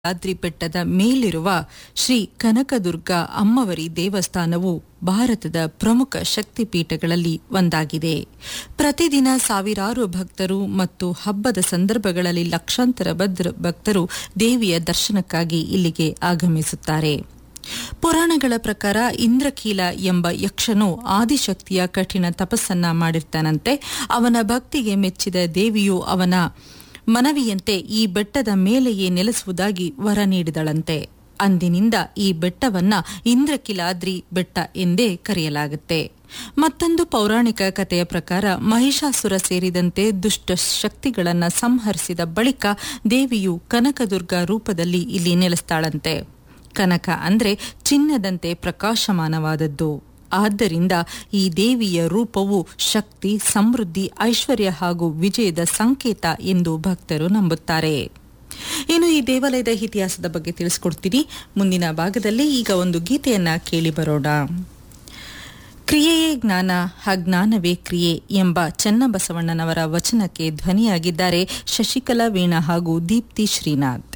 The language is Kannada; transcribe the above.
ಆದ್ರಿ ಬೆಟ್ಟದ ಮೇಲಿರುವ ಶ್ರೀ ಕನಕದುರ್ಗ ಅಮ್ಮವರಿ ದೇವಸ್ಥಾನವು ಭಾರತದ ಪ್ರಮುಖ ಶಕ್ತಿಪೀಠಗಳಲ್ಲಿ ಒಂದಾಗಿದೆ ಪ್ರತಿದಿನ ಸಾವಿರಾರು ಭಕ್ತರು ಮತ್ತು ಹಬ್ಬದ ಸಂದರ್ಭಗಳಲ್ಲಿ ಲಕ್ಷಾಂತರ ಭದ್ರ ಭಕ್ತರು ದೇವಿಯ ದರ್ಶನಕ್ಕಾಗಿ ಇಲ್ಲಿಗೆ ಆಗಮಿಸುತ್ತಾರೆ ಪುರಾಣಗಳ ಪ್ರಕಾರ ಇಂದ್ರಕೀಲ ಎಂಬ ಯಕ್ಷನು ಆದಿಶಕ್ತಿಯ ಕಠಿಣ ತಪಸ್ಸನ್ನ ಮಾಡಿರ್ತಾನಂತೆ ಅವನ ಭಕ್ತಿಗೆ ಮೆಚ್ಚಿದ ದೇವಿಯು ಅವನ ಮನವಿಯಂತೆ ಈ ಬೆಟ್ಟದ ಮೇಲೆಯೇ ನೆಲೆಸುವುದಾಗಿ ವರ ನೀಡಿದಳಂತೆ ಅಂದಿನಿಂದ ಈ ಬೆಟ್ಟವನ್ನ ಇಂದ್ರಕಿಲಾದ್ರಿ ಬೆಟ್ಟ ಎಂದೇ ಕರೆಯಲಾಗುತ್ತೆ ಮತ್ತೊಂದು ಪೌರಾಣಿಕ ಕಥೆಯ ಪ್ರಕಾರ ಮಹಿಷಾಸುರ ಸೇರಿದಂತೆ ದುಷ್ಟ ಶಕ್ತಿಗಳನ್ನ ಸಂಹರಿಸಿದ ಬಳಿಕ ದೇವಿಯು ಕನಕದುರ್ಗ ರೂಪದಲ್ಲಿ ಇಲ್ಲಿ ನೆಲೆಸ್ತಾಳಂತೆ ಕನಕ ಅಂದ್ರೆ ಚಿನ್ನದಂತೆ ಪ್ರಕಾಶಮಾನವಾದದ್ದು ಆದ್ದರಿಂದ ಈ ದೇವಿಯ ರೂಪವು ಶಕ್ತಿ ಸಮೃದ್ಧಿ ಐಶ್ವರ್ಯ ಹಾಗೂ ವಿಜಯದ ಸಂಕೇತ ಎಂದು ಭಕ್ತರು ನಂಬುತ್ತಾರೆ ಇನ್ನು ಈ ದೇವಾಲಯದ ಇತಿಹಾಸದ ಬಗ್ಗೆ ತಿಳಿಸ್ಕೊಡ್ತೀನಿ ಮುಂದಿನ ಭಾಗದಲ್ಲಿ ಈಗ ಒಂದು ಗೀತೆಯನ್ನ ಕೇಳಿ ಬರೋಣ ಕ್ರಿಯೆಯೇ ಜ್ಞಾನ ಅಜ್ಞಾನವೇ ಕ್ರಿಯೆ ಎಂಬ ಚನ್ನಬಸವಣ್ಣನವರ ವಚನಕ್ಕೆ ಧ್ವನಿಯಾಗಿದ್ದಾರೆ ಶಶಿಕಲಾ ವೀಣಾ ಹಾಗೂ ದೀಪ್ತಿ ಶ್ರೀನಾಥ್